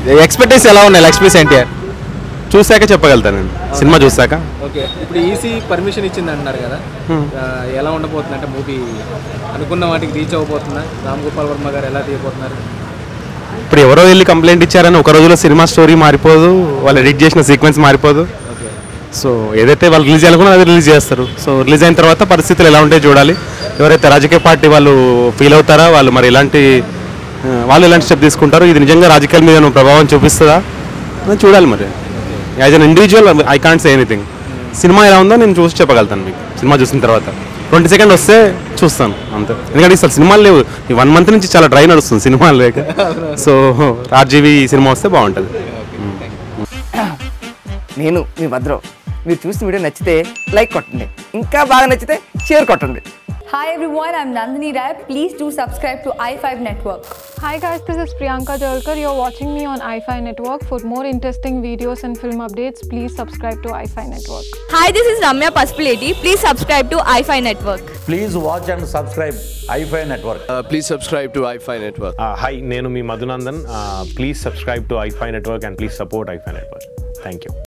Expectation ఎలా ఉన్నాయి లక్ష్మీ ఎన్టీఆర్ చూశాక చెప్పగలుగుతానండి సినిమా చూశాక ఓకే ఇప్పుడు ఈసీ పర్మిషన్ ఇచ్చింది అంటున్నారు కదా ఆ, ఎలా ఉండబోతుంది అంటే మూవీ అనుకున్న వాటికి రీచ్ అవ్వబోతుందా రామ్ గోపాల్ వర్మ గారు ఎలా తీయబోతున్నారు ఇప్పుడు ఎవరో వెళ్ళి కంప్లైంట్ ఇచ్చారని ఒక రోజులో సినిమా స్టోరీ మారిపోదు వాళ్ళు ఎడిట్ చేసిన సీక్వెన్స్ మారిపోదు ఓకే సో ఏదైతే వాళ్ళు రిలీజ్ చేయాలనుకున్నా అది రిలీజ్ చేస్తారు సో రిలీజ్ అయిన తర్వాత పరిస్థితులు ఎలా ఉంటాయో చూడాలి ఎవరైతే రాజకీయ పార్టీ వాళ్ళు ఫీల్ అవుతారా వాళ్ళు మరి ఎలాంటి ఆ, వాళ్ళు ఎలాంటి స్టెప్ తీసుకుంటారు ఇది నిజంగా రాజకీయాల మీద ఏమైనా ప్రభావం చూపిస్తుందా అని చూడాలి మరి as an individual I can't say anything సినిమా ఎలా ఉందో నేను చూసి చెప్పగలుగుతాను మీకు సినిమా చూసిన తర్వాత ట్వంటీ సెకండ్ వస్తే చూస్తాను అంతే ఎందుకంటే అసలు సినిమాలు లేవు ఈ వన్ మంత్ నుంచి చాలా డ్రై నడుస్తుంది సినిమాలు లేక సో ఆర్జీవీ సినిమా వస్తే బాగుంటుంది నేను మీ భద్రం మీరు చూసిన వీడియో నచ్చితే లైక్ కొట్టండి ఇంకా బాగా నచ్చితే షేర్ కొట్టండి Hi everyone, I'm Nandini Rai. Please do subscribe to i5 Network. Hi guys, this is Priyanka Jalkar. You're watching me on iFi Network. For more interesting videos and film updates, please subscribe to iFi Network. Hi, this is Ramya Paspaleti. Please subscribe to i5 Network. Please watch and subscribe iFi Network. please subscribe to iFi Network. Hi నేను మీ Madhunandan please subscribe to iFi network and please support iFi network thank you